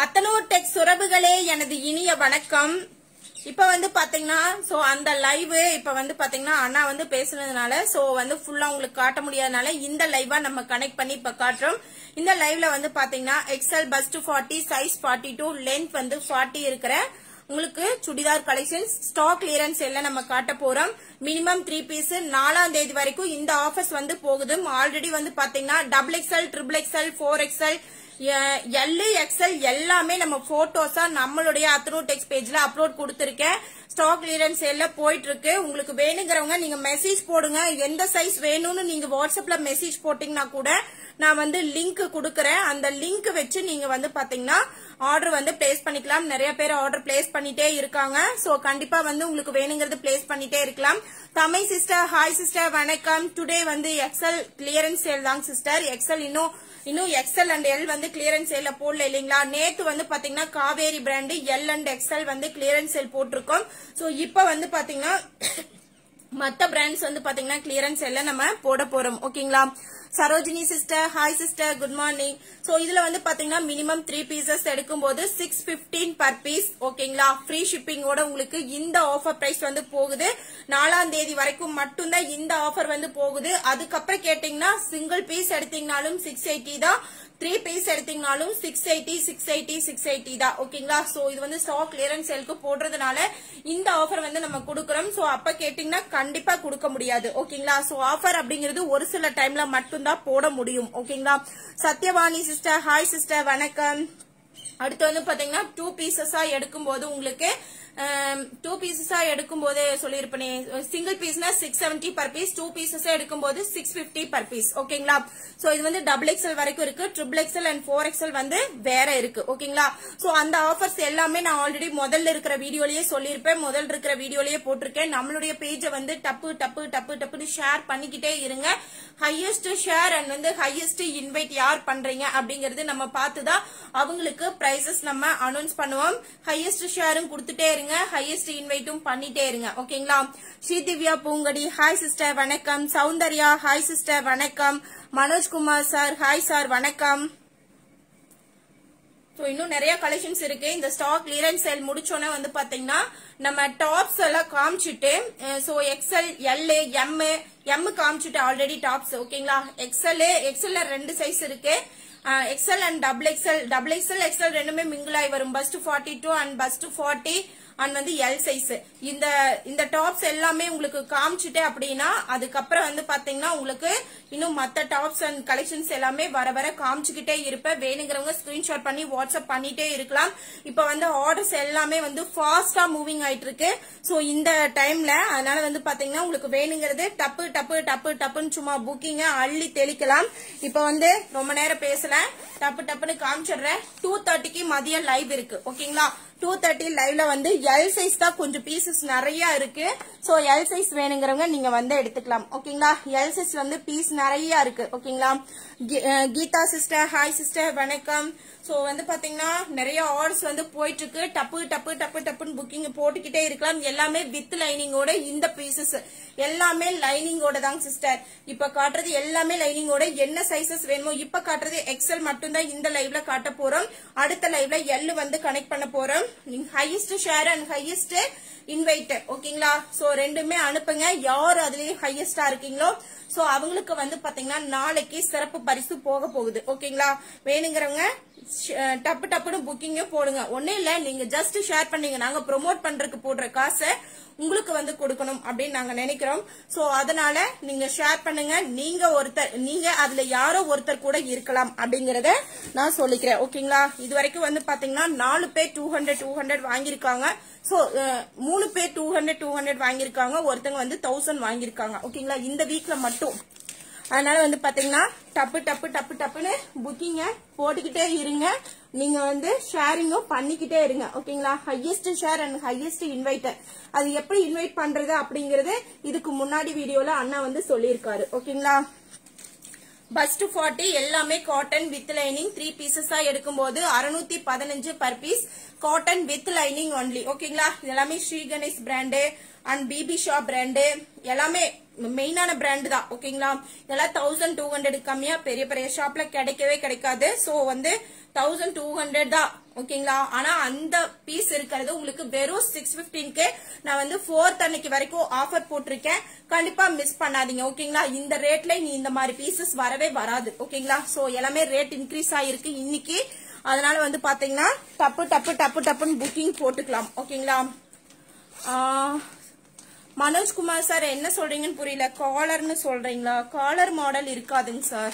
Athanur tech சுரபுகளே எனது இனிய வணக்கம் இப்ப வந்து பாத்தீங்கன்னா சோ அந்த லைவ் இப்ப வந்து பாத்தீங்கன்னா அண்ணா வந்து பேசுனதுனால சோ வந்து ஃபுல்லா உங்களுக்கு காட்ட முடியாதனால இந்த லைவா நம்ம கனெக்ட் பண்ணி இப்ப காட்டுறோம் இந்த லைவ்ல வந்து பாத்தீங்கன்னா XL bust forty size forty two length வந்து ஃபார்ட்டி இருக்கிற உங்களுக்கு சுடிதார் கலெக்ஷன்ஸ் ஸ்டாக் கிளியரன்ஸ் எல்லாம் நம்ம காட்ட போறோம் மினிமம் த்ரீ பீஸ் நாலாம் தேதி வரைக்கும் இந்த ஆஃபர்ஸ் வந்து போகுது ஆல்ரெடி வந்து பாத்தீங்கன்னா double XL triple XL four XL L XL எல்லாமே நம்ம போட்டோஸா நம்மளுடைய அத்ரோ டெக்ஸ் பேஜ்ல அப்லோட் கொடுத்திருக்கேன் ஸ்டாக் கிளியரன்ஸ் எல்லாம் போயிட்டு இருக்கு உங்களுக்கு வேணுங்கிறவங்க நீங்க மெசேஜ் போடுங்க எந்த சைஸ் வேணும்னு நீங்க வாட்ஸ்அப்ல மெசேஜ் போட்டீங்கன்னா கூட நான் வந்து லிங்க் கொடுக்கறேன் அந்த லிங்க் வச்சு நீங்க வந்து பாத்தீங்கன்னா ஆர்டர் வந்து பிளேஸ் பண்ணிக்கலாம் நிறைய பேர் ஆர்டர் பிளேஸ் பண்ணிட்டே இருக்காங்க சோ கண்டிப்பா வந்து உங்களுக்கு வேணுங்கிறது பிளேஸ் பண்ணிட்டே இருக்கலாம் தமிழ் சிஸ்டர் ஹாய் சிஸ்டர் வணக்கம் டுடே வந்து எக்ஸல் கிளியரன்ஸ் சேல் தாங்க சிஸ்டர் எக்ஸல் இன்னும் இன்னும் எக்ஸல் அண்ட் எல் வந்து கிளியரன்ஸ் சேல்ல போடல இல்லைங்களா நேத்து வந்து பாத்தீங்கன்னா Kaveri brand L and XL வந்து கிளியரன்ஸ் சேல் போட்டிருக்கோம் சோ இப்ப வந்து பாத்தீங்கன்னா மத்த பிராண்ட்ஸ் வந்து பாத்தீங்கன்னா கிளியரன்ஸ் எல்லாம் நம்ம போட போறோம் ஓகேங்களா Sarojini sister hi sister good morning so இதுல வந்து பாத்தீங்கன்னா மினிமம் த்ரீ பீசஸ் எடுக்கும்போது சிக்ஸ் பிப்டீன் பர் பீஸ் ஓகேங்களா ஃப்ரீ ஷிப்பிங்கோட உங்களுக்கு இந்த ஆஃபர் பிரைஸ் வந்து போகுது நாலாம் தேதி வரைக்கும் மட்டும்தான் இந்த ஆஃபர் வந்து போகுது அதுக்கப்புறம் கேட்டீங்கன்னா சிங்கிள் பீஸ் எடுத்தீங்கனாலும் சிக்ஸ் எயிட்டி தான் த்ரீ பீஸ் எடுத்தீங்கனாலும் six eighty six eighty six eighty தான் ஓகேங்களா சோ இது வந்து ஸ்டாக் கிளியரன்ஸ் சேலுக்கு போடுறதுனால இந்த ஆஃபர் வந்து நம்ம கொடுக்கறோம் சோ அப்ப கேட்டீங்கன்னா கண்டிப்பா கொடுக்க முடியாது ஓகேங்களா சோ ஆஃபர் அப்படிங்கிறது ஒரு சில டைம்ல மட்டும்தான் போட முடியும் ஓகேங்களா சத்யவாணி சிஸ்டர் ஹாய் சிஸ்டர் வணக்கம் அடுத்து வந்து பாத்தீங்கன்னா டூ பீசஸா எடுக்கும்போது உங்களுக்கு டூ பீசஸா எடுக்கும் போது சொல்லியிருப்பேனே சிங்கிள் பீஸ்னா six seventy per piece two பீசஸா எடுக்கும் போது சிக்ஸ் பிப்டி பர் பீஸ் ஓகேங்களா சோ இது வந்து டபுள் எக்ஸ்எல் வரைக்கும் இருக்கு triple XL and four XL வந்து வேற இருக்கு ஓகேங்களா சோ அந்த ஆஃபர்ஸ் எல்லாமே நான் ஆல்ரெடி முதல்ல இருக்கிற வீடியோலயே சொல்லியிருப்பேன் முதல் இருக்கிற வீடியோலயே போட்டிருக்கேன் நம்மளுடைய பேஜை வந்து டப்பு டப்பு டப்பு டப்புன்னு ஷேர் பண்ணிக்கிட்டே இருங்க ஹையஸ்ட் ஷேர் அண்ட் வந்து ஹையஸ்ட் இன்வைட் யார் பண்றீங்க அப்படிங்கறது நம்ம பார்த்துதான் அவங்களுக்கு பிரைசஸ் நம்ம அனௌன்ஸ் பண்ணுவோம் ஹையஸ்ட் ஷேரும் கொடுத்துட்டே இருங்க ஹையஸ்ட் இன்வைட்டும் பண்ணிட்டே இருங்க ஓகேங்களா ஸ்ரீதிவ்யா பூங்கடி ஹாய் சிஸ்டர் வணக்கம் சௌந்தர்யா ஹாய் சிஸ்டர் வணக்கம் மனோஜ்குமார் சார் ஹாய் சார் வணக்கம் ஸோ இன்னும் நிறைய கலெக்ஷன்ஸ் இருக்கு இந்த ஸ்டாக் கிளியரன்ஸ் சேல் முடிச்சோன்னே வந்து பாத்தீங்கன்னா நம்ம டாப்ஸ் எல்லாம் காமிச்சிட்டு so XL L M M காமிச்சிட்டு ஆல்ரெடி டாப்ஸ் ஓகேங்களா எக்ஸ்எல் எக்ஸ்எல்ல ரெண்டு சைஸ் இருக்கு XL and double XL double XL XL ரெண்டுமே மிங்கிள் ஆகி வரும் bust forty two and bust forty and வந்து எல் சைஸ் இந்த இந்த டாப்ஸ் எல்லாமே உங்களுக்கு காமிச்சிட்டு அப்படின்னா அதுக்கப்புறம் வந்து பாத்தீங்கன்னா உங்களுக்கு இன்னும் மத்த டாப்ஸ் அண்ட் கலெக்ஷன்ஸ் எல்லாமே வர வர காமிச்சுக்கிட்டே இருப்பேன் வேணுங்கிறவங்க ஸ்கிரீன்ஷாட் பண்ணி வாட்ஸ்அப் பண்ணிட்டே இருக்கலாம் இப்ப வந்து ஆர்டர்ஸ் எல்லாமே வந்து ஃபாஸ்டா மூவிங் ஆயிட்டு இருக்கு சோ இந்த டைம்ல அதனால வந்து பாத்தீங்கன்னா உங்களுக்கு வேணுங்கிறது டப்பு டப்பு டப்பு டப்புன்னு சும்மா புக்கிங்க அள்ளி தெளிக்கலாம் இப்ப வந்து ரொம்ப நேரம் பேசல டப்பு டப்புன்னு காமிச்சிடுறேன் டூ தேர்ட்டிக்கு மதியம் லைவ் இருக்கு ஓகேங்களா டூ தேர்ட்டி லைவ்ல வந்து எல் சைஸ் தான் கொஞ்சம் பீசஸ் நிறைய இருக்கு சோ எல் சைஸ் வேணுங்கிறவங்க நீங்க வந்து எடுத்துக்கலாம் ஓகேங்களா எல் சைஸ் வந்து பீஸ் நிறைய இருக்கு ஓகேங்களா கீதா சிஸ்டர் ஹாய் சிஸ்டர் வணக்கம் சோ வந்து பாத்தீங்கன்னா நிறைய ஆர்டர்ஸ் வந்து போயிட்டு இருக்கு டப்பு டப்பு டப்பு டப்புன்னு புக்கிங் போட்டுக்கிட்டே இருக்கலாம் எல்லாமே வித் லைனிங்கோட இந்த பீசஸ் எல்லாமே லைனிங்கோட தாங்க சிஸ்டர் இப்ப காட்டுறது எல்லாமே லைனிங்கோட என்ன சைசஸ் வேணுமோ இப்ப காட்டுறது எக்ஸல் மட்டும்தான் இந்த லைவ்ல காட்ட போறோம் அடுத்த லைவ்ல எல் வந்து கனெக்ட் பண்ண போறோம் highest share and highest invite ஓகேங்களா சோ ரெண்டுமே அனுப்புங்க யார் அதுலயும் ஹையஸ்டா இருக்கீங்களோ சோ அவங்களுக்கு வந்து பாத்தீங்கன்னா நாளைக்கு சிறப்பு பரிசு போக போகுது ஓகேங்களா வேணுங்கிறவங்க டப்பு டப்புன்னு புக்கிங்கும் போடுங்க ஒன்னும் இல்ல நீங்க ஜஸ்ட் ஷேர் பண்ணீங்க நாங்க ப்ரொமோட் பண்றதுக்கு போடுற காசை உங்களுக்கு வந்து கொடுக்கணும் அப்படின்னு நாங்க நினைக்கிறோம் சோ அதனால நீங்க ஷேர் பண்ணுங்க நீங்க ஒருத்தர் நீங்க அதுல யாரோ ஒருத்தர் கூட இருக்கலாம் அப்படிங்கறத நான் சொல்லிக்கிறேன் ஓகேங்களா இது வரைக்கும் வந்து பாத்தீங்கன்னா நாலு பேர் டூ ஹண்ட்ரட் டூ ஹண்ட்ரட் வாங்கியிருக்காங்க சோ மூணு பேர் டூ ஹண்ட்ரட் டூ ஹண்ட்ரட் வாங்கியிருக்காங்க ஒருத்தங்க வந்து தௌசண்ட் வாங்கியிருக்காங்க ஓகேங்களா இந்த வீக்ல மட்டும் அதனால வந்து பாத்தீங்கன்னா டப்பு டப்பு டப்பு டப்புன்னு புக்கிங்க போட்டுக்கிட்டே இருங்க நீங்க வந்து ஷேரிங்கும் பண்ணிக்கிட்டே இருங்க ஓகேங்களா highest share and highest invite அது எப்படி இன்வைட் பண்றது அப்படிங்கறது இதுக்கு முன்னாடி வீடியோல அண்ணா வந்து சொல்லியிருக்காரு ஓகேங்களா பஸ்ட் ஃபார்ட்டி எல்லாமே காட்டன் வித் லைனிங் த்ரீ பீசஸா எடுக்கும்போது அறுநூத்தி பதினஞ்சு per piece cotton with lining only ஓகேங்களா இது எல்லாமே Shri Ganesh brand and B B பிராண்டு எல்லாமே மெயினான பிராண்ட் தான் ஓகேங்களா இதெல்லாம் தௌசண்ட் டூ ஹண்ட்ரட் கம்மியா பெரிய பெரிய ஷாப்ல கிடைக்கவே கிடைக்காது சோ வந்து தௌசண்ட் டூ ஹண்ட்ரட் தான் ஓகேங்களா ஆனா அந்த பீஸ் இருக்கிறது உங்களுக்கு வெறும் சிக்ஸ் பிப்டீன்க்கு நான் வந்து ஃபோர்த் அன்னைக்கு வரைக்கும் ஆஃபர் போட்டிருக்கேன் கண்டிப்பா மிஸ் பண்ணாதீங்க ஓகேங்களா இந்த ரேட்ல நீ இந்த மாதிரி பீசஸ் வரவே வராது ஓகேங்களா சோ எல்லாமே ரேட் இன்க்ரீஸ் ஆயிருக்கு இன்னைக்கு அதனால வந்து பாத்தீங்கன்னா டப்பு டப்பு டப்பு டப்புன்னு புக்கிங் போட்டுக்கலாம் ஓகேங்களா ஆஹ், மனோஜ்குமார் சார் என்ன சொல்றீங்கன்னு புரியல காலர்னு சொல்றீங்களா காலர் மாடல் இருக்காதுங்க sir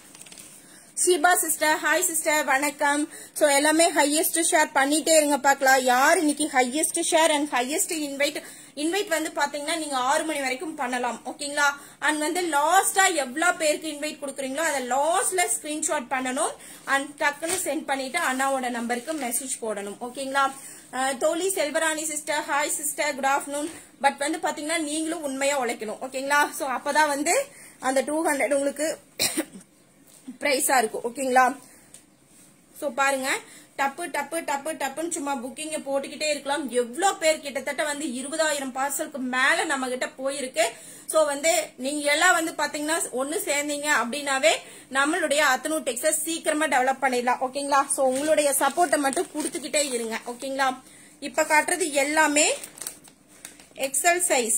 Sheeba sister hi sister வணக்கம் சோ எல்லாமே ஹையஸ்ட் ஷேர் பண்ணிட்டே இருங்க பார்க்கலாம் யார் இன்னைக்கு highest share and highest invite invite வந்து பாத்தீங்கன்னா நீங்க ஆறு மணி வரைக்கும் பண்ணலாம் ஓகேங்களா அண்ட் வந்து லாஸ்டா எவ்வளவு பேருக்கு இன்வைட் கொடுக்குறீங்களோ அதை லாஸ்ட்ல ஸ்கிரீன்ஷாட் பண்ணணும் அண்ட் டக்குன்னு சென்ட் பண்ணிட்டு அண்ணாவோட நம்பருக்கு மெசேஜ் போடணும் ஓகேங்களா அஹ், தோழி Selvarani sister hi sister good afternoon but வந்து பாத்தீங்கன்னா நீங்களும் உண்மையா உழைக்கணும் ஓகேங்களா சோ அப்பதான் வந்து அந்த டூ ஹண்ட்ரட் உங்களுக்கு பிரைஸா இருக்கும் ஓகேங்களா சோ பாருங்க டப்பு டப்பு டப்பு டப்புன்னு சும்மா புக்கிங்க போட்டுக்கிட்டே இருக்கலாம் எவ்வளவு பேர் கிட்டத்தட்ட வந்து இருபதாயிரம் பார்சலுக்கு மேல நம்ம கிட்ட போயிருக்கு சோ வந்து நீங்க எல்லாம் வந்து பாத்தீங்கன்னா ஒண்ணு சேர்ந்தீங்க அப்படின்னாவே நம்மளுடைய அத்தனூ டெக்ஸ சீக்கிரமா டெவலப் பண்ணிடலாம் ஓகேங்களா சோ உங்களுடைய சப்போர்ட்டை மட்டும் கொடுத்துக்கிட்டே இருங்க ஓகேங்களா இப்ப காட்டுறது எல்லாமே XL size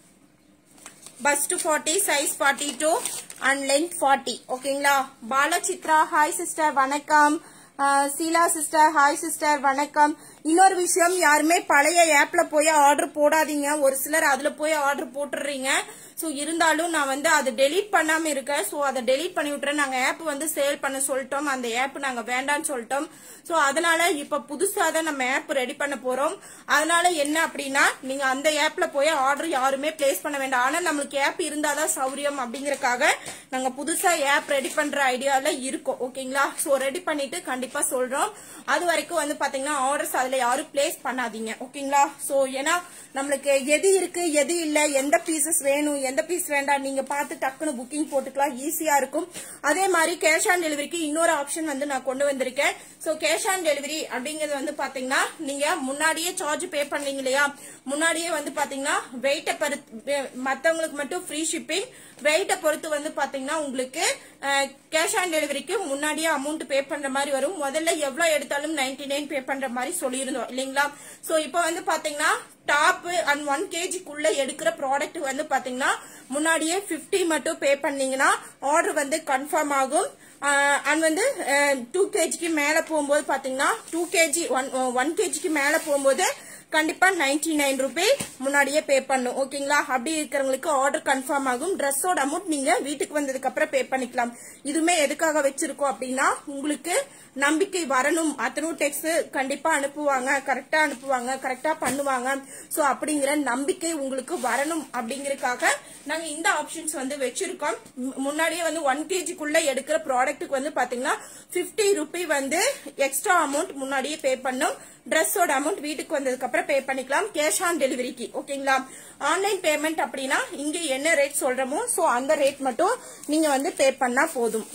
bust forty size forty two and length forty ஓகேங்களா பாலசித்ரா ஹாய் சிஸ்டர் வணக்கம் ஆஹ் சீலா சிஸ்டர் ஹாய் சிஸ்டர் வணக்கம் இன்னொரு விஷயம் யாருமே பழைய ஆப்ல போய் ஆர்டர் போடாதீங்க ஒரு சிலர் அதுல போய் ஆர்டர் போட்டுடுறீங்க சோ இருந்தாலும் நான் வந்து அதை டெலீட் பண்ணாம இருக்கேன் சோ அதை டெலீட் பண்ணி விட்டுறேன் நாங்க ஆப் வந்து சேல் பண்ண சொல்லிட்டோம் அந்த ஆப் நாங்க வேண்டாம்னு சொல்லிட்டோம் சோ அதனால இப்ப புதுசா தான் நம்ம ஆப் ரெடி பண்ண போறோம் அதனால என்ன அப்படின்னா நீங்க அந்த ஆப்ல போய் ஆர்டர் யாருமே பிளேஸ் பண்ண வேண்டாம் ஆனா நம்மளுக்கு ஆப் இருந்தாதான் சௌரியம் அப்படிங்கறக்காக நாங்க புதுசா ஆப் ரெடி பண்ற ஐடியால இருக்கோம் ஓகேங்களா சோ ரெடி பண்ணிட்டு கண்டிப்பா சொல்றோம் அது வரைக்கும் வந்து பாத்தீங்கன்னா ஆர்டர்ஸ் அதுல யாரும் பிளேஸ் பண்ணாதீங்க ஓகேங்களா சோ ஏன்னா நம்மளுக்கு எது இருக்கு எது இல்ல எந்த பீசஸ் வேணும் எந்த பீஸ் வேண்டாம் நீங்க பார்த்து டக்குன்னு புக்கிங் போட்டுக்கலாம் ஈஸியா இருக்கும் அதே மாதிரி கேஷ் ஆன் டெலிவரிக்கு இன்னொரு ஆப்ஷன் வந்து நான் கொண்டு வந்திருக்கேன் சோ கேஷ் ஆன் டெலிவரி அப்படிங்கறது வந்து பாத்தீங்கன்னா நீங்க முன்னாடியே சார்ஜ் பே பண்ணீங்க இல்லையா முன்னாடியே வந்து பாத்தீங்கன்னா வெயிட்ட பொறுத்து மத்தவங்களுக்கு மட்டும் ஃப்ரீ ஷிப்பிங் வெயிட்ட பொறுத்து வந்து பாத்தீங்கன்னா உங்களுக்கு கேஷ் ஆன் டெலிவரிக்கு முன்னாடியே அமௌண்ட் பே பண்ற மாதிரி வரும் முதல்ல எவ்வளவு எடுத்தாலும் 99 நைன் பே பண்ற மாதிரி சொல்லியிருந்தோம் இல்லைங்களா சோ இப்போ வந்து பாத்தீங்கன்னா டாப் அண்ட் ஒன் கேஜிக்குள்ள எடுக்கிற ப்ராடக்ட் வந்து பாத்தீங்கன்னா முன்னாடியே 50 மட்டும் பே பண்ணீங்கன்னா ஆர்டர் வந்து கன்ஃபார்ம் ஆகும் அண்ட் வந்து டூ கேஜிக்கு மேல போகும்போது பாத்தீங்கன்னா டூ கேஜி ஒன் ஒன் கேஜிக்கு மேல போகும்போது கண்டிப்பா நைன்டி நைன் ருபி முன்னாடியே பே பண்ணும் ஓகேங்களா அப்படி இருக்கிறவங்களுக்கு ஆர்டர் கன்ஃபார்ம் ஆகும் ட்ரெஸ்ஸோட அமௌண்ட் நீங்க வீட்டுக்கு வந்ததுக்கு அப்புறம் பே பண்ணிக்கலாம் இதுமே எதுக்காக வச்சிருக்கோம் அப்படின்னா உங்களுக்கு நம்பிக்கை வரணும் அத்தனும் டெக்ஸ் கண்டிப்பா அனுப்புவாங்க கரெக்டா அனுப்புவாங்க கரெக்டா பண்ணுவாங்க சோ அப்படிங்கிற நம்பிக்கை உங்களுக்கு வரணும் அப்படிங்கறதுக்காக நாங்க இந்த ஆப்ஷன்ஸ் வந்து வச்சிருக்கோம் மு- முன்னாடியே வந்து ஒன் கேஜிக்குள்ள எடுக்கிற ப்ராடக்ட்டுக்கு வந்து பாத்தீங்கன்னா 50 ருபி வந்து எக்ஸ்ட்ரா அமௌண்ட் முன்னாடியே பே பண்ணும் ட்ரெஸ்ஸோட அமௌண்ட் வீட்டுக்கு வந்ததுக்கு அப்புறம் பே பண்ணிக்கலாம் கேஷ் ஆன் டெலிவரிக்கு ஓகேங்களா ஆன்லைன் பேமெண்ட் அப்படின்னா இங்க என்ன ரேட் சொல்றோமோ சோ அந்த ரேட் மட்டும் நீங்க வந்து பே பண்ணா போதும்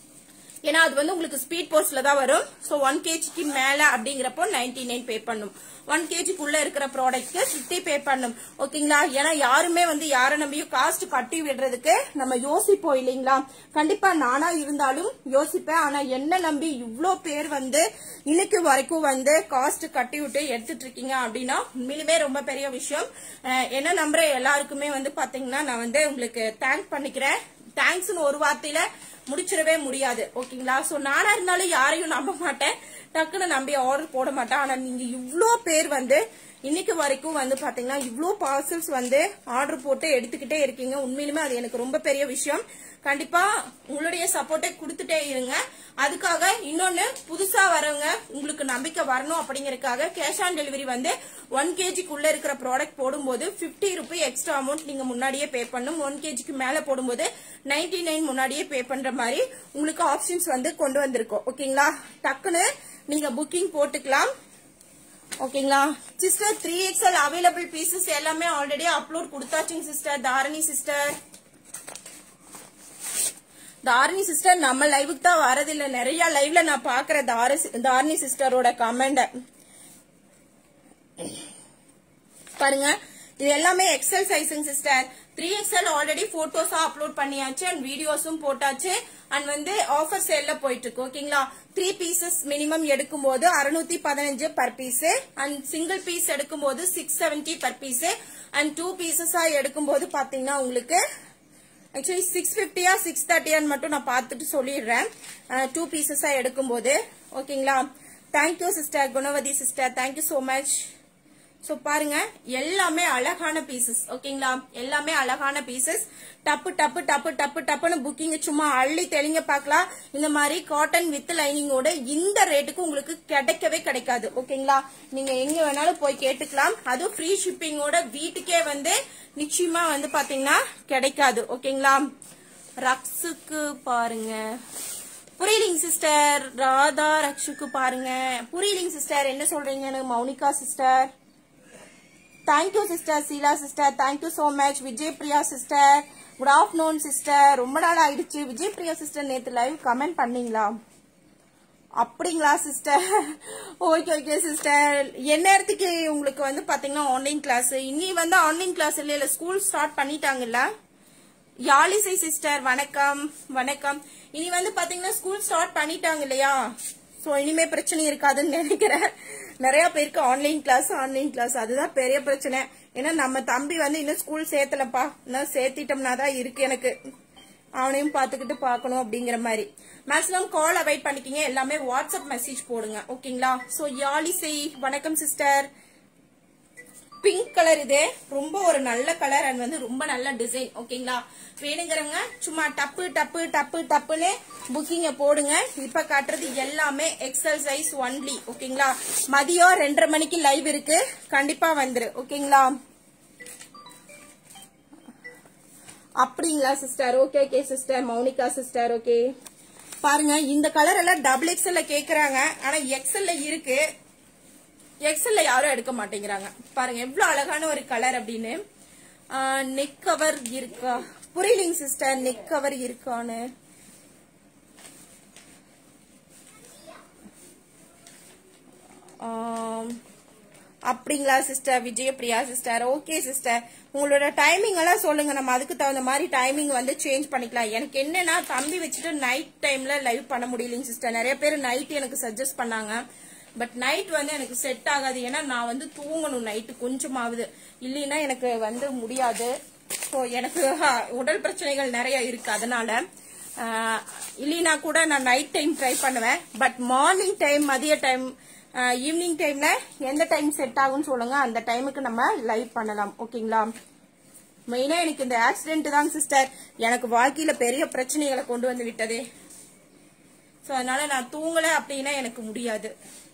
ஏன்னா அது வந்து உங்களுக்கு ஸ்பீட் போஸ்ட்ல தான் வரும் சோ ஒன் கேஜிக்கு மேல அப்படிங்கிறப்போ 99 நைன் பே பண்ணும் ஒன் கேஜிக்குள்ள இருக்கிற ப்ராடக்ட்க்கு 50 பே பண்ணும் ஓகேங்களா ஏன்னா யாருமே வந்து யாரை நம்பியும் காஸ்ட் கட்டி விடுறதுக்கு நம்ம யோசிப்போம் இல்லைங்களா கண்டிப்பா நானா இருந்தாலும் யோசிப்பேன் ஆனா என்ன நம்பி இவ்ளோ பேர் வந்து இன்னைக்கு வரைக்கும் வந்து காஸ்ட் கட்டி விட்டு எடுத்துட்டு இருக்கீங்க அப்படின்னா உண்மையிலுமே ரொம்ப பெரிய விஷயம் அஹ் என்ன நம்புற எல்லாருக்குமே வந்து பாத்தீங்கன்னா நான் வந்து உங்களுக்கு தேங்க் பண்ணிக்கிறேன் தேங்க்ஸ்னு ஒரு வார்த்தையில முடிச்சிடவே முடியாது ஓகேங்களா சோ நானா இருந்தாலும் யாரையும் நம்ப மாட்டேன் டக்குன்னு நம்பி ஆர்டர் போட மாட்டேன் ஆனா நீங்க இவ்ளோ பேர் வந்து இன்னைக்கு வரைக்கும் வந்து பாத்தீங்கன்னா இவ்ளோ பார்சல்ஸ் வந்து ஆர்டர் போட்டு எடுத்துக்கிட்டே இருக்கீங்க உண்மையிலுமே அது எனக்கு ரொம்ப பெரிய விஷயம் கண்டிப்பா உங்களுடைய சப்போர்ட்டை கொடுத்துட்டே இருங்க அதுக்காக இன்னொன்னு புதுசா வரவங்க உங்களுக்கு நம்பிக்கை வரணும் அப்படிங்கறதுக்காக கேஷ் ஆன் டெலிவரி வந்து ஒன் கேஜிக்குள்ள இருக்கிற ப்ராடக்ட் போடும்போது 50 ருபி எக்ஸ்ட்ரா அமௌண்ட் நீங்க முன்னாடியே பே பண்ணும் ஒன் கேஜிக்கு மேல போடும்போது 99 நைன் முன்னாடியே பே பண்ற மாதிரி உங்களுக்கு ஆப்ஷன்ஸ் வந்து கொண்டு வந்திருக்கோம் ஓகேங்களா டக்குன்னு நீங்க புக்கிங் போட்டுக்கலாம் ஓகேங்களா sister three XL available pieces எல்லாமே ஆல்ரெடி அப்லோட் கொடுத்தாச்சுங்க sister Dharani sister Dharani sister நம்ம லைவுக்கு தான் வரதில்ல நிறைய லைவ்ல நான் பாக்குற தாரணி சிஸ்டரோட கமெண்ட் பாருங்க இது எல்லாமே எக்ஸல் சைஸுங்க சிஸ்டர் த்ரீ எக்ஸ்எல் ஆல்ரெடி போட்டோஸா அப்லோட் பண்ணியாச்சு அண்ட் வீடியோஸும் போட்டாச்சு அண்ட் வந்து ஆஃபர் சேல்ல போயிட்டு இருக்கு ஓகேங்களா த்ரீ பீசஸ் மினிமம் எடுக்கும்போது அறுநூத்தி பதினஞ்சு per piece and single piece எடுக்கும்போது six seventy per piece and two பீசஸா எடுக்கும்போது பாத்தீங்கன்னா உங்களுக்கு ஆக்சுவலி சிக்ஸ் ஃபிஃப்டியா சிக்ஸ் தேர்ட்டியான்னு மட்டும் நான் பார்த்துட்டு சொல்லிடுறேன் டூ பீசஸா எடுக்கும்போது ஓகேங்களா thank you sister Gunavathi sister thank you so much so பாருங்க எல்லாமே அழகான பீசஸ் ஓகேங்களா எல்லாமே அழகான பீசஸ் டப்பு டப்பு டப்பு டப்பு டப்புன்னு புக்கிங் சும்மா அள்ளி தெளிங்க பார்க்கலாம் இந்த மாதிரி காட்டன் வித் லைனிங்கோட இந்த ரேட்டுக்கு உங்களுக்கு கிடைக்கவே கிடைக்காது ஓகேங்களா நீங்க எங்க வேணாலும் போய் கேட்டுக்கலாம் அதுவும் ஃப்ரீ ஷிப்பிங்கோட வீட்டுக்கே வந்து நிச்சயமா வந்து பாத்தீங்கன்னா கிடைக்காது ஓகேங்களா ரக்ஸுக்கு பாருங்க புரியலிங் சிஸ்டர் ராதா ரக்ஷுக்கு பாருங்க புரியலிங் சிஸ்டர் என்ன சொல்றீங்கன்னு Mounika sister thank you sister Sheela sister thank you so much Vijay Priya sister good afternoon sister ரொம்ப நாள் ஆயிடுச்சு விஜய் பிரியா சிஸ்டர் நேத்து லைவ் கமெண்ட் பண்ணீங்களா அப்படிங்களா சிஸ்டர் ஓகே ஓகே சிஸ்டர் என்ன நேரத்துக்கு உங்களுக்கு வந்து பாத்தீங்கன்னா ஆன்லைன் கிளாஸ் இனி வந்து ஆன்லைன் கிளாஸ் இல்ல இல்ல ஸ்கூல் ஸ்டார்ட் பண்ணிட்டாங்கல்ல யாழிசை சிஸ்டர் வணக்கம் வணக்கம் இனி வந்து பாத்தீங்கன்னா ஸ்கூல் ஸ்டார்ட் பண்ணிட்டாங்க இல்லையா சோ இனிமே பிரச்சனை இருக்காதுன்னு நினைக்கிறேன் நிறைய பேருக்கு ஆன்லைன் கிளாஸ் ஆன்லைன் கிளாஸ் அதுதான் பெரிய பிரச்சனை ஏன்னா நம்ம தம்பி வந்து இன்னும் ஸ்கூல் சேர்த்தலப்பா இன்னும் சேர்த்திட்டோம்னா தான் இருக்கு எனக்கு அவனையும் பார்த்துக்கிட்டு பார்க்கணும் அப்படிங்கிற மாதிரி மேக்ஸிமம் கால் அவாய்ட் பண்ணிக்கிங்க எல்லாமே வாட்ஸ்அப் மெசேஜ் போடுங்க ஓகேங்களா சோ யாழிசை வணக்கம் சிஸ்டர் பிங்க் கலர் இது ரொம்ப ஒரு நல்ல கலர் அண்ட் வந்து ரொம்ப நல்ல டிசைன் ஓகேங்களா வேணுங்கிறவங்க சும்மா டப்பு டப்பு டப்பு டப்புன்னு புக்கிங்க போடுங்க இப்ப காட்டுறது எல்லாமே எக்ஸல் சைஸ் ஒன்லி ஓகேங்களா மதியம் ரெண்டரை மணிக்கு லைவ் இருக்கு கண்டிப்பா வந்துரு ஓகேங்களா அப்படிங்களா sister okay okay sister Mounika sister okay பாருங்க இந்த கலர் எல்லாம் டபுள் எக்ஸ்எல்ல கேக்குறாங்க ஆனா எக்ஸ்எல்ல இருக்கு எக்ஸல்ல யாரும் எடுக்க மாட்டேங்கிறாங்க பாருங்க எவ்வளவு அழகான ஒரு கலர் அப்படின்னு நெக் கவர் இருக்கா புரியலிங் சிஸ்டர் நெக் கவர் இருக்கான்னு ஆம், அப்படிங்களா sister Vijayapriya sister okay sister உங்களோட டைமிங் எல்லாம் சொல்லுங்க நம்ம அதுக்கு தகுந்த மாதிரி டைமிங் வந்து சேஞ்ச் பண்ணிக்கலாம் எனக்கு என்னன்னா தம்பி வச்சுட்டு நைட் டைம்ல லைவ் பண்ண முடியலைங்க சிஸ்டர் நிறைய பேர் நைட் எனக்கு சஜஸ்ட் பண்ணாங்க பட் நைட் வந்து எனக்கு செட் ஆகாது ஏன்னா நான் வந்து தூங்கணும் நைட்டு கொஞ்சமாவது இல்லைன்னா எனக்கு வந்து முடியாது ஸோ எனக்கு ஆஹ், உடல் பிரச்சனைகள் நிறைய இருக்கு அதனால ஆஹ், இல்லைன்னா கூட நான் நைட் டைம் ட்ரை பண்ணுவேன் பட் மார்னிங் டைம் மதிய டைம் ஈவினிங் டைம்ல எந்த டைம் செட் ஆகும்னு சொல்லுங்க அந்த டைமுக்கு நம்ம லைவ் பண்ணலாம் ஓகேங்களா மெயினா எனக்கு இந்த ஆக்சிடென்ட் தான் சிஸ்டர் எனக்கு வாழ்க்கையில பெரிய பிரச்சனைகளை கொண்டு வந்து விட்டதே ஸோ அதனால நான் தூங்கல அப்படின்னா எனக்கு முடியாது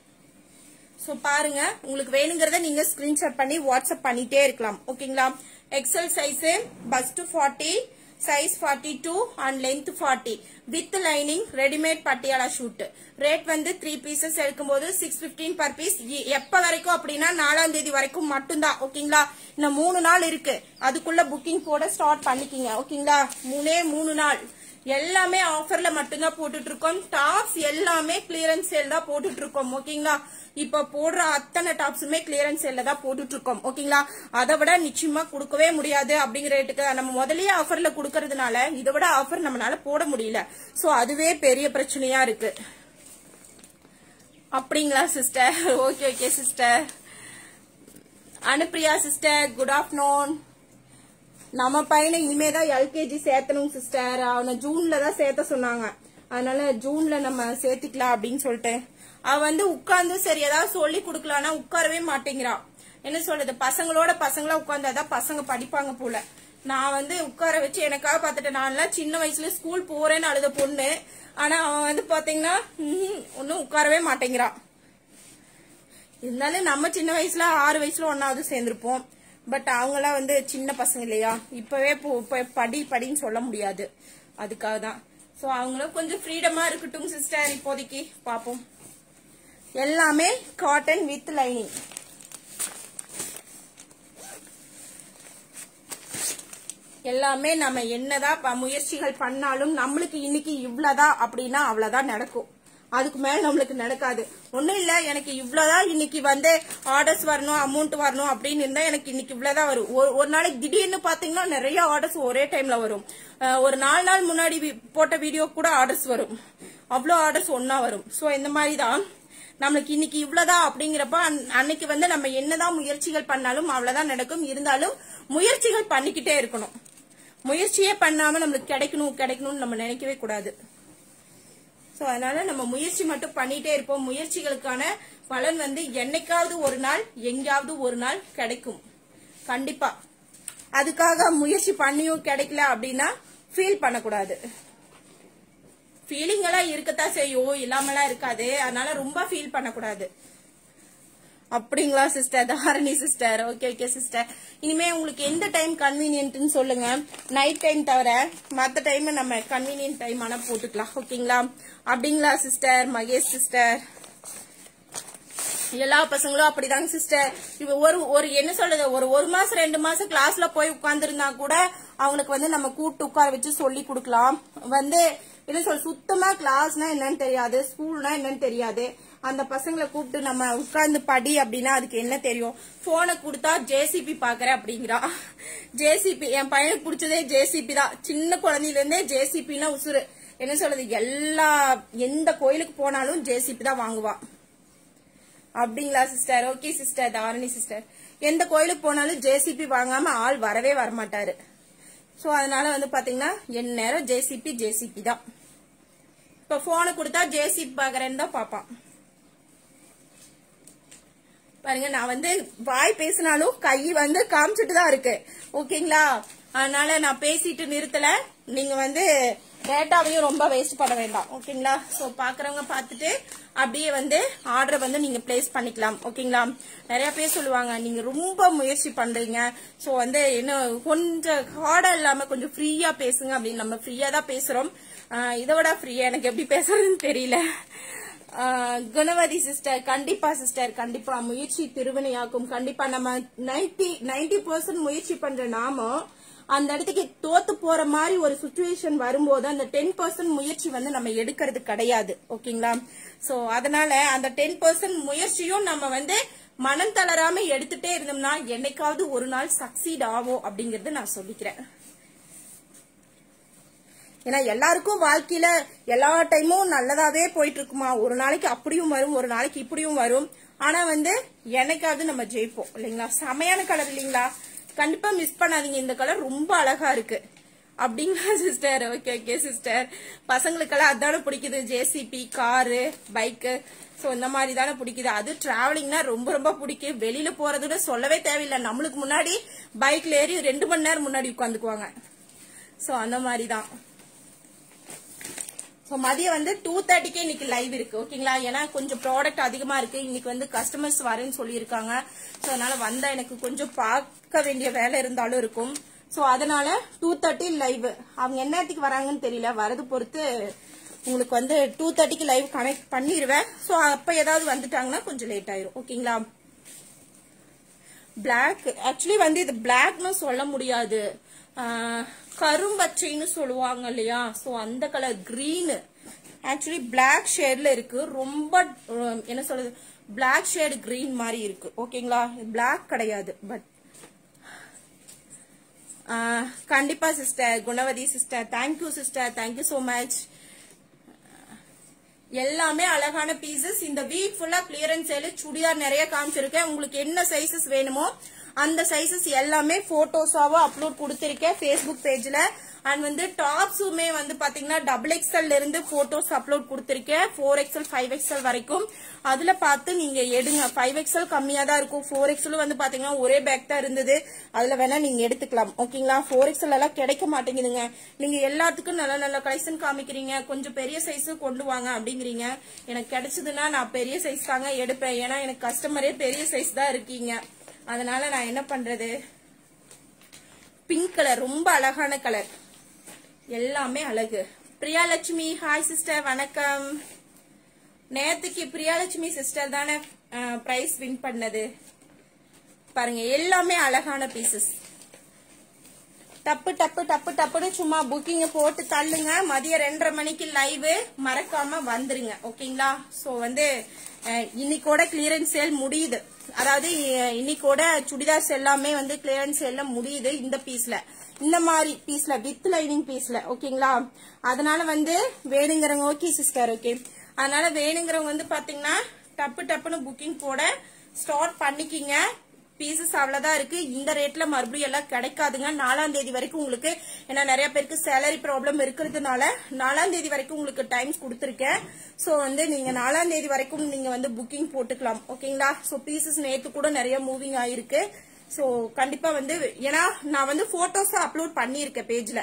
ஸோ பாருங்க உங்களுக்கு வேணுங்கிறத நீங்க ஸ்கிரீன்ஷாட் பண்ணி வாட்ஸ்அப் பண்ணிட்டே இருக்கலாம் ஓகேங்களா XL size bust forty size forty two and length forty with lining readymade Patiala suit rate வந்து த்ரீ பீசஸ் எடுக்கும்போது சிக்ஸ் பிப்டீன் பர் பீஸ் எப்ப வரைக்கும் அப்படின்னா நாலாம் தேதி வரைக்கும் மட்டும்தான் ஓகேங்களா இன்னும் மூணு நாள் இருக்கு அதுக்குள்ள புக்கிங் போட ஸ்டார்ட் பண்ணிக்கிங்க ஓகேங்களா மூணே மூணு நாள் எல்லாமே ஆஃபர்ல மட்டும்தான் போட்டுட்டு இருக்கோம் டாப்ஸ் எல்லாமே கிளியரன்ஸ் சேல் தான் போட்டுட்டு இருக்கோம் ஓகேங்களா இப்ப போடுற அத்தனை டாப்ஸுமே கிளியரன்ஸ் சேல்ல தான் போட்டுட்டு இருக்கோம் ஓகேங்களா அதை விட நிச்சயமா கொடுக்கவே முடியாது அப்படிங்கிற ரேட்டுக்கு நம்ம முதல்லயே ஆஃபர்ல கொடுக்கறதுனால இதை விட ஆஃபர் நம்மளால போட முடியல சோ அதுவே பெரிய பிரச்சனையா இருக்கு அப்படிங்களா sister okay okay sister Anupriya sister good afternoon நம்ம பையனை இனிமே தான் எல்கேஜி சேர்த்தணும் சிஸ்டர் அவனை ஜூன்ல தான் சேர்த்த சொன்னாங்க அதனால ஜூன்ல நம்ம சேர்த்துக்கலாம் அப்படின்னு சொல்லிட்டு அவ வந்து உட்கார்ந்து சரி ஏதாவது சொல்லி கொடுக்கலாம்னா உட்காரவே மாட்டேங்கிறான் என்ன சொல்றது பசங்களோட பசங்களா உட்கார்ந்தாதான் பசங்க படிப்பாங்க போல நான் வந்து உட்கார வச்சு எனக்காக பார்த்துட்டேன் நான் எல்லாம் சின்ன வயசுல ஸ்கூல் போறேன்னு அழுத பொண்ணு ஆனா அவன் வந்து பாத்தீங்கன்னா ஒன்னும் உட்காரவே மாட்டேங்கிறான் இருந்தாலும் நம்ம சின்ன வயசுல ஆறு வயசுல ஒன்னாவது சேர்ந்திருப்போம் பட் அவங்களாம் வந்து சின்ன பசங்க இல்லையா இப்பவே போ- ப- படி படின்னு சொல்ல முடியாது அதுக்காக தான் சோ அவங்களும் கொஞ்சம் ஃப்ரீடமா இருக்கட்டும் சிஸ்டர் இப்போதைக்கு பாப்போம் எல்லாமே காட்டன் வித் லைனிங் எல்லாமே நம்ம என்னதான் ப- முயற்சிகள் பண்ணாலும் நம்மளுக்கு இன்னைக்கு இவ்வளவுதான் அப்படின்னா அவ்வளவுதான் நடக்கும் அதுக்கு மேல நம்மளுக்கு நடக்காது ஒண்ணும் இல்ல எனக்கு இவ்வளவுதான் இன்னைக்கு வந்து ஆர்டர்ஸ் வரணும் அமௌண்ட் வரணும் அப்படின்னு இருந்தா எனக்கு இன்னைக்கு இவ்வளவுதான் வரும் ஒரு ஒரு நாளைக்கு திடீர்னு பாத்தீங்கன்னா நிறைய ஆர்டர்ஸ் ஒரே டைம்ல வரும் அஹ் ஒரு நாலு நாள் முன்னாடி வி- போட்ட வீடியோ கூட ஆர்டர்ஸ் வரும் அவ்வளோ ஆர்டர்ஸ் ஒன்னா வரும் சோ இந்த மாதிரி தான் நம்மளுக்கு இன்னைக்கு இவ்வளவுதான் அப்படிங்கிறப்ப அன்- அன்னைக்கு வந்து நம்ம என்னதான் முயற்சிகள் பண்ணாலும் அவ்வளவுதான் நடக்கும் இருந்தாலும் முயற்சிகள் பண்ணிக்கிட்டே இருக்கணும் முயற்சியே பண்ணாம நம்மளுக்கு கிடைக்கணும் கிடைக்கணும்னு நம்ம நினைக்கவே கூடாது சோ அதனால நம்ம முயற்சி மட்டும் பண்ணிட்டே இருப்போம் முயற்சிகளுக்கான பலன் வந்து என்னைக்காவது ஒரு நாள் எங்கேயாவது ஒரு நாள் கிடைக்கும் கண்டிப்பா அதுக்காக முயற்சி பண்ணியும் கிடைக்கல அப்படின்னா ஃபீல் பண்ணக்கூடாது ஃபீலிங் எல்லாம் இருக்கத்தான் செய்யும் இல்லாமலாம் இருக்காது அதனால ரொம்ப ஃபீல் பண்ணக்கூடாது அப்படிங்களா sister Dharani sister okay okay sister இனிமே உங்களுக்கு எந்த டைம் கன்வீனியன்ட்னு சொல்லுங்க நைட் டைம் தவிர மத்த டைம் நம்ம கன்வீனியன்ட் டைம் ஆனா போட்டுக்கலாம் ஓகேங்களா அப்படிங்களா சிஸ்டர் மகேஷ் சிஸ்டர் எல்லா பசங்களும் அப்படிதாங்க சிஸ்டர் இப்ப ஒரு ஒரு என்ன சொல்றது ஒரு ஒரு மாசம் ரெண்டு மாசம் கிளாஸ்ல போய் உட்கார்ந்துருந்தா கூட அவங்களுக்கு வந்து நம்ம கூப்பிட்டு உட்கார வச்சு சொல்லி கொடுக்கலாம் வந்து என்ன சொல்ல சுத்தமா கிளாஸ்னா என்னன்னு தெரியாது ஸ்கூல்னா என்னன்னு தெரியாது அந்த பசங்களை கூப்பிட்டு நம்ம உட்கார்ந்து படி அப்படின்னா அதுக்கு என்ன தெரியும் போனை கொடுத்தா ஜேசிபி பாக்குறேன் அப்படிங்கிறா ஜேசிபி என் பையனுக்கு பிடிச்சதே ஜேசிபி தான் சின்ன குழந்தையில இருந்தே ஜேசிபின்னா உசுறு என்ன சொல்றது எல்லா எந்த கோயிலுக்கு போனாலும் ஜேசிபி தான் வாங்குவா அப்படிங்களா sister okay sister Dharani sister எந்த கோயிலுக்கு போனாலும் ஜேசிபி வாங்காம ஆள் வரவே வரமாட்டாரு சோ அதனால வந்து பாத்தீங்கன்னா என் நேரம் ஜேசிபி ஜேசிபி தான் இப்ப போனை கொடுத்தா ஜேசிபி பாக்குறேன்னு தான் பாப்பான் பாருங்க நான் வந்து வாய் பேசினாலும் கை வந்து காமிச்சிட்டு தான் இருக்கு ஓகேங்களா அதனால நான் பேசிட்டு நிறுத்தல நீங்க வந்து டேட்டாவையும் ரொம்ப வேஸ்ட் பண்ண வேண்டாம் ஓகேங்களா சோ பாக்குறவங்க பார்த்துட்டு அப்படியே வந்து ஆர்டரை வந்து நீங்க பிளேஸ் பண்ணிக்கலாம் ஓகேங்களா நிறைய பேர் சொல்லுவாங்க நீங்க ரொம்ப முயற்சி பண்றீங்க சோ வந்து என்ன கொஞ்சம் ஹார்டா இல்லாம கொஞ்சம் ஃப்ரீயா பேசுங்க அப்படின்னு நம்ம ஃப்ரீயா தான் பேசுறோம் ஆஹ் இதை விட ஃப்ரீயா எனக்கு எப்படி பேசுறதுன்னு தெரியல ஆஹ் குணவதி சிஸ்டர் கண்டிப்பா சிஸ்டர் கண்டிப்பா முயற்சி திருவினையாக்கும் கண்டிப்பா நம்ம நைன்டி நைன்டி பர்சன்ட் முயற்சி பண்ற நாம அந்த இடத்துக்கு தோத்து போற மாதிரி ஒரு சுச்சுவேஷன் வரும்போது அந்த டென் பர்சன்ட் முயற்சி வந்து நம்ம எடுக்கிறது கிடையாது ஓகேங்களா சோ அதனால அந்த டென் பர்சன்ட் முயற்சியும் நம்ம வந்து மனம் தளராம எடுத்துட்டே இருந்தோம்னா என்னைக்காவது ஒரு நாள் சக்சீட் ஆகும் அப்படிங்கறது நான் சொல்லிக்கிறேன் ஏன்னா எல்லாருக்கும் வாழ்க்கையில எல்லா டைமும் நல்லதாவே போயிட்டு இருக்குமா ஒரு நாளைக்கு அப்படியும் வரும் ஒரு நாளைக்கு இப்படியும் வரும் ஆனா வந்து என்னைக்காவது நம்ம ஜெயிப்போம் இல்லைங்களா செமையான கலர் இல்லைங்களா கண்டிப்பா மிஸ் பண்ணாதீங்க இந்த கலர் ரொம்ப அழகா இருக்கு அப்படிங்களா சிஸ்டர் ஓகே ஓகே சிஸ்டர் பசங்களுக்கெல்லாம் அதான பிடிக்குது ஜேசிபி காரு பைக்கு ஸோ இந்த மாதிரி தானே பிடிக்குது அது டிராவலிங்னா ரொம்ப ரொம்ப பிடிக்கும் வெளியில போறத விட சொல்லவே தேவையில்லை நம்மளுக்கு முன்னாடி பைக்ல ஏறி ரெண்டு மணி நேரம் முன்னாடி உட்காந்துக்குவாங்க ஸோ அந்த மாதிரி தான் ஸோ மதியம் வந்து டூ தேர்ட்டிக்கே இன்னைக்கு லைவ் இருக்கு ஓகேங்களா ஏன்னா கொஞ்சம் ப்ராடக்ட் அதிகமா இருக்கு இன்னைக்கு வந்து கஸ்டமர்ஸ் வரேன்னு சொல்லியிருக்காங்க ஸோ அதனால வந்தா எனக்கு கொஞ்சம் பார்க்க வேண்டிய வேலை இருந்தாலும் இருக்கும் ஸோ அதனால டூ தேர்ட்டி லைவ் அவங்க என்ன நேரத்துக்கு வராங்கன்னு தெரியல வரது பொறுத்து உங்களுக்கு வந்து டூ தேர்ட்டிக்கு லைவ் கனெக்ட் பண்ணிடுவேன் ஸோ அப்போ ஏதாவது வந்துட்டாங்கன்னா கொஞ்சம் லேட் ஆயிரும் ஓகேங்களா பிளாக் ஆக்சுவலி வந்து இது பிளாக்னு சொல்ல முடியாது ஆஹ், கரும்பச்சைன்னு சொல்லுவாங்க இல்லையா ஸோ அந்த கலர் கிரீனு ஆக்சுவலி பிளாக் ஷேட்ல இருக்கு ரொம்ப அஹ், என்ன சொல்றது பிளாக் ஷேடு கிரீன் மாதிரி இருக்கு ஓகேங்களா பிளாக் கிடையாது பட் கண்டிப்பா sister Gunavathi sister thank you sister thank you so much எல்லாமே அழகான பீசஸ் இந்த வீக் ஃபுல்லா கிளியரன்ஸ் சேல் சுடிதார் நிறைய காமிச்சிருக்கேன் உங்களுக்கு என்ன சைசஸ் வேணுமோ அந்த சைசஸ் எல்லாமே போட்டோஸாவோ அப்லோட் கொடுத்திருக்கேன் ஃபேஸ்புக் பேஜ்ல அண்ட் வந்து டாப்ஸுமே வந்து பாத்தீங்கன்னா டபுள் எக்ஸ்எல் இருந்து போட்டோஸ் அப்லோட் கொடுத்திருக்கேன் ஃபோர் எக்ஸ்எல் ஃபைவ் எக்ஸ்எல் வரைக்கும் அதுல பார்த்து நீங்க எடுங்க ஃபைவ் எக்ஸ்எல் கம்மியா தான் இருக்கும் ஃபோர் எக்ஸ்எல் வந்து பாத்தீங்கன்னா ஒரே பேக் தான் இருந்தது அதுல வேணா நீங்க எடுத்துக்கலாம் ஓகேங்களா ஃபோர் எக்ஸ்எல் எல்லாம் கிடைக்க மாட்டேங்குதுங்க நீங்க எல்லாத்துக்கும் நல்ல நல்ல கலெக்ஷன் காமிக்கிறீங்க கொஞ்சம் பெரிய சைஸ் கொண்டு வாங்க அப்படிங்கிறீங்க எனக்கு கிடைச்சதுன்னா நான் பெரிய சைஸ் தாங்க எடுப்பேன் ஏன்னா எனக்கு கஸ்டமரே பெரிய சைஸ் தான் இருக்கீங்க அதனால நான் என்ன பண்றது பிங்க் கலர் ரொம்ப அழகான கலர் எல்லாமே அழகு பிரியாலட்சுமி ஹாய் சிஸ்டர் வணக்கம் நேத்துக்கு பிரியாலட்சுமி சிஸ்டர் தானே பிரைஸ் வின் பண்ணது பாருங்க எல்லாமே அழகான பீசஸ் டப்பு டப்பு டப்பு டப்புன்னு சும்மா புக்கிங் போட்டு தள்ளுங்க மதியம் ரெண்டரை மணிக்கு லைவ் மறக்காம வந்துருங்க ஓகேங்களா சோ வந்து அஹ், இன்னைக்கோட கிளியரன்ஸ் சேல் முடியுது அதாவது அஹ், இன்னைக்கோட சுடிதார்ஸ் எல்லாமே வந்து கிளியரன்ஸ் சேல்ல முடியுது இந்த பீஸ்ல இந்த மாதிரி பீஸ்ல வித் லைனிங் பீஸ்ல ஓகேங்களா அதனால வந்து வேணுங்கிறவங்க ஓகே சிஸ்டர் ஓகே அதனால வேணுங்கிறவங்க வந்து பாத்தீங்கன்னா டப்பு டப்புன்னு புக்கிங் போட ஸ்டார்ட் பண்ணிக்கிங்க பீசஸ் அவ்வளவுதான் இருக்கு இந்த ரேட்ல மறுபடியும் எல்லாம் கிடைக்காதுங்க நாலாம் தேதி வரைக்கும் உங்களுக்கு ஏன்னா நிறைய பேருக்கு சேலரி ப்ராப்ளம் இருக்கிறதுனால நாலாம் தேதி வரைக்கும் உங்களுக்கு டைம்ஸ் கொடுத்துருக்கேன் சோ வந்து நீங்க நாலாம் தேதி வரைக்கும் நீங்க வந்து புக்கிங் போட்டுக்கலாம் ஓகேங்களா சோ பீசஸ் நேத்து கூட நிறைய மூவிங் ஆயிருக்கு சோ கண்டிப்பா வந்து ஏன்னா நான் வந்து போட்டோஸ் அப்லோட் பண்ணியிருக்கேன் பேஜ்ல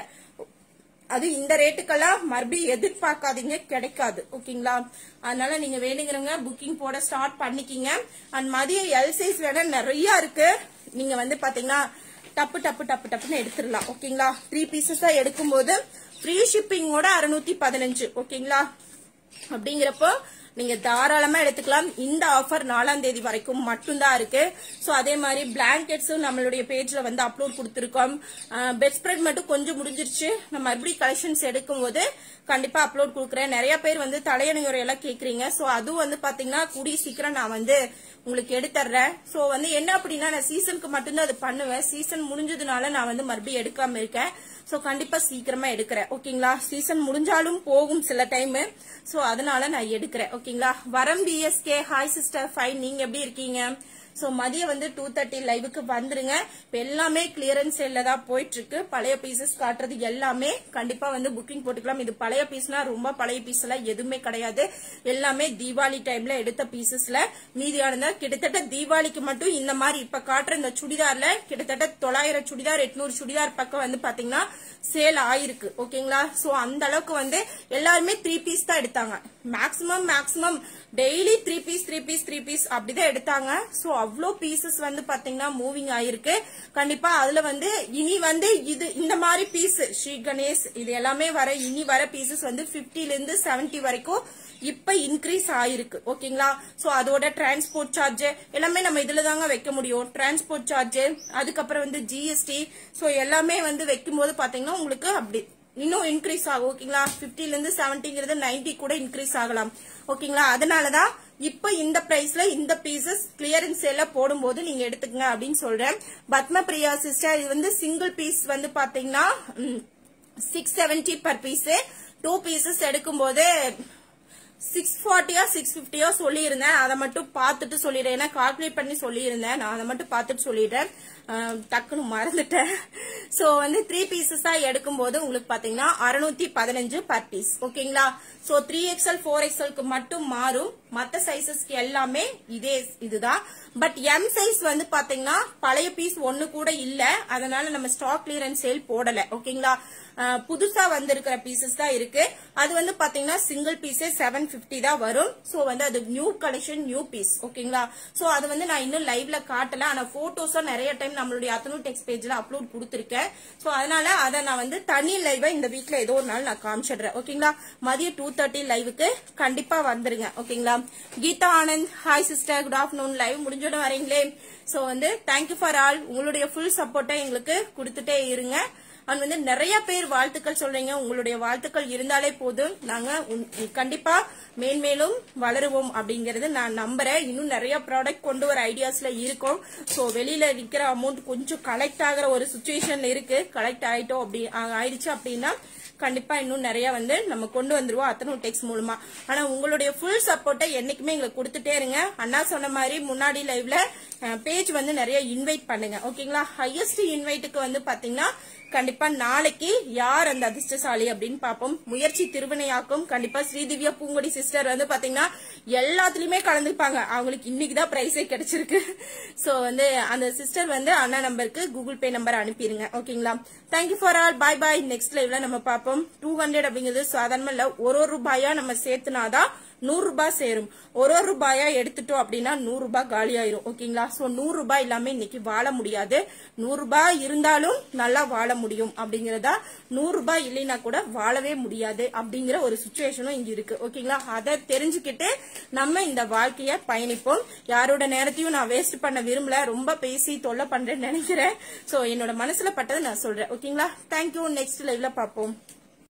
அது இந்த ரேட்டுக்கெல்லாம் மறுபடியும் எதிர்பார்க்காதீங்க கிடைக்காது ஓகேங்களா அதனால நீங்க வேணுங்கிறவங்க புக்கிங் போட ஸ்டார்ட் பண்ணிக்கிங்க அண்ட் மதியம் எல் சைஸ் வேணா நிறைய இருக்கு நீங்க வந்து பாத்தீங்கன்னா டப்பு டப்பு டப்பு டப்புன்னு எடுத்துடலாம் ஓகேங்களா த்ரீ பீசஸா எடுக்கும்போது ஃப்ரீ ஷிப்பிங்கோட அறுநூத்தி பதினஞ்சு ஓகேங்களா அப்படிங்கிறப்போ நீங்க தாராளமா எடுத்துக்கலாம் இந்த ஆஃபர் நாலாம் தேதி வரைக்கும் மட்டும்தான் இருக்கு சோ அதே மாதிரி பிளாங்கெட்ஸும் நம்மளுடைய பேஜ்ல வந்து அப்லோட் கொடுத்துருக்கோம் பெட் ஸ்ப்ரெட் மட்டும் கொஞ்சம் முடிஞ்சிருச்சு நம்ம மறுபடியும் கலெக்ஷன்ஸ் எடுக்கும் போது கண்டிப்பா அப்லோட் கொடுக்குறேன் நிறைய பேர் வந்து தலையணையுறை எல்லாம் கேக்குறீங்க சோ அதுவும் வந்து பாத்தீங்கன்னா கூடிய சீக்கிரம் நான் வந்து உங்களுக்கு எடுத்துறேன் சோ வந்து என்ன அப்படின்னா நான் சீசனுக்கு மட்டும்தான் அது பண்ணுவேன் சீசன் முடிஞ்சதுனால நான் வந்து மறுபடியும் எடுக்காம இருக்கேன் சோ கண்டிப்பா சீக்கிரமா எடுக்கிறேன் ஓகேங்களா சீசன் முடிஞ்சாலும் போகும் சில டைம் சோ அதனால நான் எடுக்கிறேன் ஓகேங்களா வரம் பிஎஸ்கே ஹாய் சிஸ்டர் ஃபைன் நீங்க எப்படி இருக்கீங்க சோ மதியம் வந்து டூ தேர்ட்டி லைவுக்கு வந்துருங்க இப்ப எல்லாமே கிளியரன்ஸ் சேல்ல தான் போயிட்டு இருக்கு பழைய பீசஸ் காட்டுறது எல்லாமே கண்டிப்பா வந்து புக்கிங் போட்டுக்கலாம் இது பழைய பீஸ்னா ரொம்ப பழைய பீஸ் எல்லாம் எதுவுமே கிடையாது எல்லாமே தீபாவளி டைம்ல எடுத்த பீசஸ்ல மீதியானதா கிட்டத்தட்ட தீபாவளிக்கு மட்டும் இந்த மாதிரி இப்ப காட்டுற இந்த சுடிதார்ல கிட்டத்தட்ட தொள்ளாயிரம் சுடிதார் எட்நூறு சுடிதார் பக்கம் வந்து பாத்தீங்கன்னா சேல் ஆயிருக்கு ஓகேங்களா சோ அந்த அளவுக்கு வந்து எல்லாருமே த்ரீ பீஸ் தான் எடுத்தாங்க maximum maximum daily three piece three piece three piece அப்படிதான் எடுத்தாங்க சோ அவ்வளோ பீசஸ் வந்து பாத்தீங்கன்னா மூவிங் ஆயிருக்கு கண்டிப்பா அதுல வந்து இனி வந்து இது இந்த மாதிரி பீஸ் ஸ்ரீ கணேஷ் இது எல்லாமே வர இனி வர பீசஸ் வந்து 50 ல இருந்து 70 வரைக்கும் இப்ப இன்க்ரீஸ் ஆயிருக்கு ஓகேங்களா சோ அதோட டிரான்ஸ்போர்ட் சார்ஜ் எல்லாமே நம்ம இதுல தாங்க வைக்க முடியும் டிரான்ஸ்போர்ட் சார்ஜ் அதுக்கப்புறம் வந்து ஜிஎஸ்டி சோ எல்லாமே வந்து வைக்கும் போது பாத்தீங்கன்னா உங்களுக்கு அப்படி இன்னும் இன்க்ரீஸ் ஆகும் ஓகேங்களா 50 ல இருந்து 70ங்கிறது 90 கூட இன்க்ரீஸ் ஆகலாம் ஓகேங்களா அதனாலதான் இப்ப இந்த பிரைஸ்ல இந்த பீசஸ் கிளியரன்ஸ் சேல போடும்போது நீங்க எடுத்துக்கங்க அப்படின்னு சொல்றேன் பத்ம பிரியா சிஸ்டர் இது வந்து சிங்கிள் பீஸ் வந்து பாத்தீங்கன்னா six seventy per piece two pieces எடுக்கும்போது சிக்ஸ் ஃபார்ட்டியோ சிக்ஸ் பிப்டியோ சொல்லியிருந்தேன் அதை மட்டும் பார்த்துட்டு சொல்லிடுறேன் ஏன்னா கால்குலேட் பண்ணி சொல்லியிருந்தேன் நான் அதை மட்டும் பார்த்துட்டு சொல்லிடுறேன் அஹ், டக்குன்னு மறந்துட்டேன் சோ வந்து த்ரீ பீசஸ் தான் எடுக்கும்போது உங்களுக்கு பாத்தீங்கன்னா அறுநூத்தி பதினஞ்சு பர் பீஸ் ஓகேங்களா சோ த்ரீ எக்ஸ்எல் ஃபோர் எக்ஸ்எல்க்கு மட்டும் மாறும் மத்த சைசஸ்க்கு எல்லாமே இதே இதுதான் பட் எம் சைஸ் வந்து பாத்தீங்கன்னா பழைய பீஸ் ஒண்ணு கூட இல்ல அதனால நம்ம ஸ்டாக் கிளியரன்ஸ் சேல் போடல ஓகேங்களா அஹ், புதுசா வந்திருக்கிற பீசஸ் தான் இருக்கு அது வந்து பாத்தீங்கன்னா சிங்கிள் பீஸே செவன் பிப்டி தான் வரும் சோ வந்து அது நியூ கலெக்ஷன் நியூ பீஸ் ஓகேங்களா சோ அது வந்து நான் இன்னும் லைவ்ல காட்டல ஆனா போட்டோஸும் நிறைய டைம் நம்மளுடைய அத்தனூ டெக்ஸ்ட் பேஜ்ல அப்லோட் கொடுத்துருக்கேன் சோ அதனால அதை நான் வந்து தனி லைவா இந்த வீக்ல ஏதோ ஒரு நாள் நான் காமிச்சிடுறேன் ஓகேங்களா மதியம் டூ தேர்ட்டி லைவுக்கு கண்டிப்பா வந்துருங்க ஓகேங்களா Geetha Anand hi sister good afternoon live முடிஞ்சோட வரீங்களே சோ வந்து தேங்க்யூ ஃபார் ஆல் உங்களுடைய ஃபுல் சப்போர்ட்டை எங்களுக்கு கொடுத்துட்டே இருங்க அண்ட் வந்து நிறைய பேர் வாழ்த்துக்கள் சொல்றீங்க உங்களுடைய வாழ்த்துக்கள் இருந்தாலே போதும் நாங்க உன்- கண்டிப்பா மேன்மேலும் வளருவோம் அப்படிங்கறது நான் நம்புறேன் இன்னும் நிறைய ப்ராடக்ட் கொண்டு வர ஐடியாஸ்ல இருக்கோம் சோ வெளியில விற்கிற அமௌண்ட் கொஞ்சம் கலெக்ட் ஆகுற ஒரு சுச்சுவேஷன்ல இருக்கு கலெக்ட் ஆயிட்டோம் அப்படி ஆ- ஆயிடுச்சு அப்படின்னா கண்டிப்பா இன்னும் நிறைய வந்து நம்ம கொண்டு வந்துருவோம் அத்தனை டெக்ஸ் மூலமா ஆனா உங்களுடைய ஃபுல் சப்போர்ட்டை என்னைக்குமே எங்களுக்கு கொடுத்துட்டே இருங்க அண்ணா சொன்ன மாதிரி முன்னாடி லைவ்ல பேஜ் வந்து நிறைய இன்வைட் பண்ணுங்க ஓகேங்களா ஹையஸ்ட் இன்வைட்டுக்கு வந்து பாத்தீங்கன்னா கண்டிப்பா நாளைக்கு யார் அந்த அதிர்ஷ்டசாலி அப்படின்னு பாப்போம் முயற்சி திருவினையாக்கும் கண்டிப்பா ஸ்ரீதிவ்யா பூங்கொடி சிஸ்டர் வந்து பாத்தீங்கன்னா எல்லாத்துலயுமே கலந்துப்பாங்க அவங்களுக்கு இன்னைக்குதான் பிரைஸே கிடைச்சிருக்கு சோ வந்து அந்த சிஸ்டர் வந்து அண்ணா நம்பருக்கு கூகுள் பே நம்பர் அனுப்பிடுங்க ஓகேங்களா thank you for all bye bye next லைவ்ல நம்ம பார்ப்போம் டூ ஹண்ட்ரட் அப்படிங்கிறது சாதாரணமா இல்ல ஒரு ஒரு ரூபாயா நம்ம சேர்த்துனாதான் நூறு ரூபாய் சேரும் ஒரு ஒரு ரூபாயா எடுத்துட்டோம் அப்படின்னா நூறு ரூபாய் காலி ஆயிரும் ஓகேங்களா சோ நூறு ரூபாய் இல்லாம இன்னைக்கு வாழ முடியாது நூறு ரூபாய் இருந்தாலும் நல்லா வாழ முடியும் அப்படிங்கறதா நூறு ரூபாய் இல்லைன்னா கூட வாழவே முடியாது அப்படிங்கிற ஒரு சுச்சுவேஷனும் இங்க இருக்கு ஓகேங்களா அதை தெரிஞ்சுக்கிட்டு நம்ம இந்த வாழ்க்கைய பயணிப்போம் யாரோட நேரத்தையும் நான் வேஸ்ட் பண்ண விரும்பல ரொம்ப பேசி தொல்லை பண்றேன்னு நினைக்கிறேன் சோ என்னோட மனசுல பட்டதை நான் சொல்றேன் ஓகேங்களா தேங்க்யூ நெக்ஸ்ட் லைவ்ல பார்ப்போம்